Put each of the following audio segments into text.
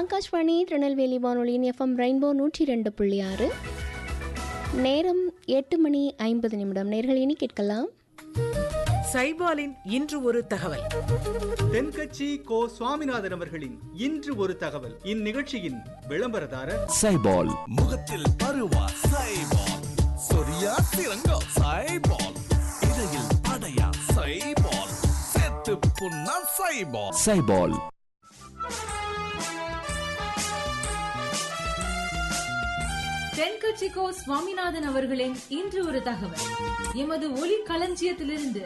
ஆகாஷ்வாணி திருநெல்வேலி வானொலியின் FM rainbow நூற்றி ரெண்டு புள்ளி ஆறு நேரம் எட்டு மணி ஐம்பது நிமிடம் நேர்கள் இனி கேட்கலாம் சைபாலின் இன்று ஒரு தகவல் தென்கட்சி கோ சுவாமிநாதன் அவர்களின் இன்று ஒரு தகவல் இந்நிகழ்ச்சியின் விளம்பரதாரர் சைபால் முகத்தில் பருவா சைபால் சொரியா சிறங்கோ சைபால் இடையில் படையா சைபால் செத்து புண்ணா சைபால் சைபால் தென்கட்சிக்கோ சுவாமிநாதன் அவர்களின் இன்று ஒரு தகவல் எமது ஒலி களஞ்சியத்திலிருந்து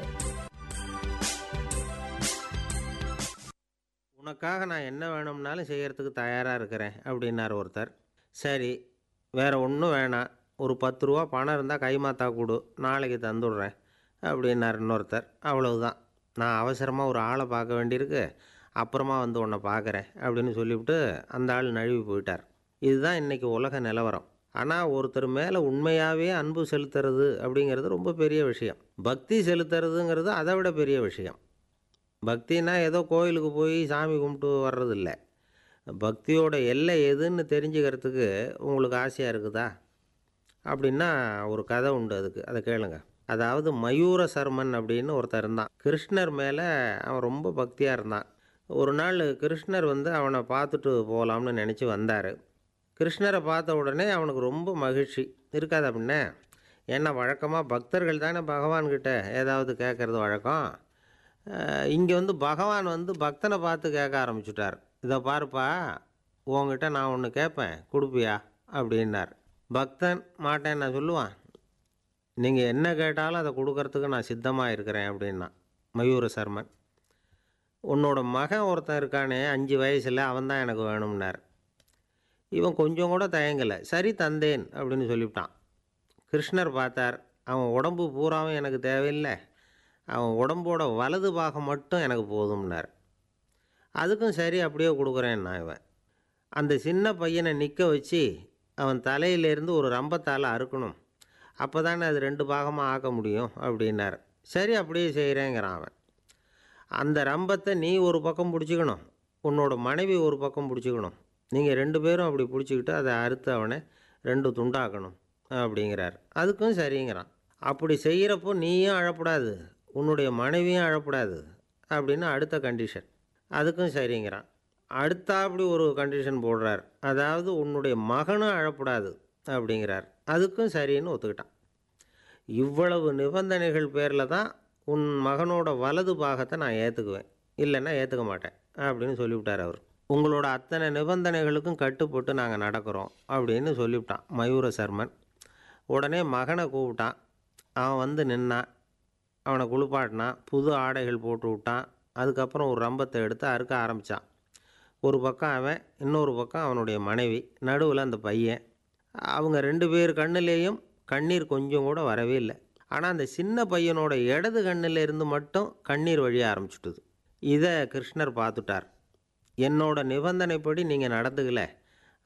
உனக்காக நான் என்ன வேணும்னாலும் செய்யறதுக்கு தயாராக இருக்கிறேன் அப்படின்னார் ஒருத்தர் சரி வேற ஒன்றும் வேணாம் ஒரு பத்து ரூபா பணம் இருந்தால் கைமாத்தா கொடு நாளைக்கு தந்துடுறேன் அப்படின்னார் இன்னொருத்தர் அவ்வளவுதான் நான் அவசரமாக ஒரு ஆளை பார்க்க வேண்டியிருக்கு அப்புறமா வந்து உன்னை பார்க்குறேன் அப்படின்னு சொல்லிவிட்டு அந்த ஆள் நழுவி போயிட்டார் இதுதான் இன்றைக்கி உலக நிலவரம் ஆனால் ஒருத்தர் மேலே உண்மையாகவே அன்பு செலுத்துறது அப்படிங்கிறது ரொம்ப பெரிய விஷயம் பக்தி செலுத்துறதுங்கிறது அதை விட பெரிய விஷயம் பக்தினா ஏதோ கோயிலுக்கு போய் சாமி கும்பிட்டு வர்றதில்ல பக்தியோட எல்லை எதுன்னு தெரிஞ்சுக்கிறதுக்கு உங்களுக்கு ஆசையாக இருக்குதா அப்படின்னா ஒரு கதை உண்டு அதுக்கு அதை கேளுங்க அதாவது மயூர சர்மன் அப்படின்னு ஒருத்தர் இருந்தான் கிருஷ்ணர் மேலே அவன் ரொம்ப பக்தியாக இருந்தான் ஒரு நாள் கிருஷ்ணர் வந்து அவனை பார்த்துட்டு போகலாம்னு நினச்சி வந்தார் கிருஷ்ணரை பார்த்த உடனே அவனுக்கு ரொம்ப மகிழ்ச்சி இருக்காது அப்படின்னே ஏன்னா வழக்கமாக பக்தர்கள் தானே பகவான்கிட்ட ஏதாவது கேட்குறது வழக்கம் இங்கே வந்து பகவான் வந்து பக்தனை பார்த்து கேட்க ஆரம்பிச்சுட்டார் இதை பாருப்பா உங்ககிட்ட நான் ஒன்று கேட்பேன் கொடுப்பியா அப்படின்னார் பக்தன் மாட்டேன் நான் சொல்லுவான் நீங்கள் என்ன கேட்டாலும் அதை கொடுக்கறதுக்கு நான் சித்தமாக இருக்கிறேன் அப்படின்னா மயூர சர்மன் உன்னோட மகன் ஒருத்தன் இருக்கானே அஞ்சு வயசில் அவன் தான் எனக்கு வேணும்னார் இவன் கொஞ்சம் கூட தயங்கலை சரி தந்தேன் அப்படின்னு சொல்லிவிட்டான் கிருஷ்ணர் பார்த்தார் அவன் உடம்பு பூராவும் எனக்கு தேவையில்லை அவன் உடம்போட வலது பாகம் மட்டும் எனக்கு போதும்னார் அதுக்கும் சரி அப்படியே கொடுக்குறேன்னா இவன் அந்த சின்ன பையனை நிற்க வச்சு அவன் தலையிலேருந்து ஒரு ரம்பத்தால் அறுக்கணும் அப்போ தானே அது ரெண்டு பாகமாக ஆக்க முடியும் அப்படின்னார் சரி அப்படியே செய்கிறேங்கிறான் அவன் அந்த ரம்பத்தை நீ ஒரு பக்கம் பிடிச்சிக்கணும் உன்னோட மனைவி ஒரு பக்கம் பிடிச்சிக்கணும் நீங்கள் ரெண்டு பேரும் அப்படி பிடிச்சிக்கிட்டு அதை அறுத்து அவனை ரெண்டு துண்டாக்கணும் அப்படிங்கிறார் அதுக்கும் சரிங்கிறான் அப்படி செய்கிறப்போ நீயும் அழக்கூடாது உன்னுடைய மனைவியும் அழக்கூடாது அப்படின்னு அடுத்த கண்டிஷன் அதுக்கும் சரிங்கிறான் அடுத்த அப்படி ஒரு கண்டிஷன் போடுறார் அதாவது உன்னுடைய மகனும் அழக்கூடாது அப்படிங்கிறார் அதுக்கும் சரின்னு ஒத்துக்கிட்டான் இவ்வளவு நிபந்தனைகள் பேரில் தான் உன் மகனோட வலது பாகத்தை நான் ஏற்றுக்குவேன் இல்லைன்னா ஏற்றுக்க மாட்டேன் அப்படின்னு சொல்லிவிட்டார் அவர் உங்களோட அத்தனை நிபந்தனைகளுக்கும் கட்டுப்பட்டு நாங்கள் நடக்கிறோம் அப்படின்னு சொல்லிவிட்டான் மயூர சர்மன் உடனே மகனை கூப்பிட்டான் அவன் வந்து நின்னான் அவனை குளிப்பாட்டினான் புது ஆடைகள் போட்டு விட்டான் அதுக்கப்புறம் ஒரு ரம்பத்தை எடுத்து அறுக்க ஆரம்பித்தான் ஒரு பக்கம் அவன் இன்னொரு பக்கம் அவனுடைய மனைவி நடுவில் அந்த பையன் அவங்க ரெண்டு பேர் கண்ணுலேயும் கண்ணீர் கொஞ்சம் கூட வரவே இல்லை ஆனால் அந்த சின்ன பையனோட இடது கண்ணில் இருந்து மட்டும் கண்ணீர் வழிய ஆரம்பிச்சுட்டுது இதை கிருஷ்ணர் பார்த்துட்டார் என்னோட நிபந்தனைப்படி நீங்கள் நடந்துக்கல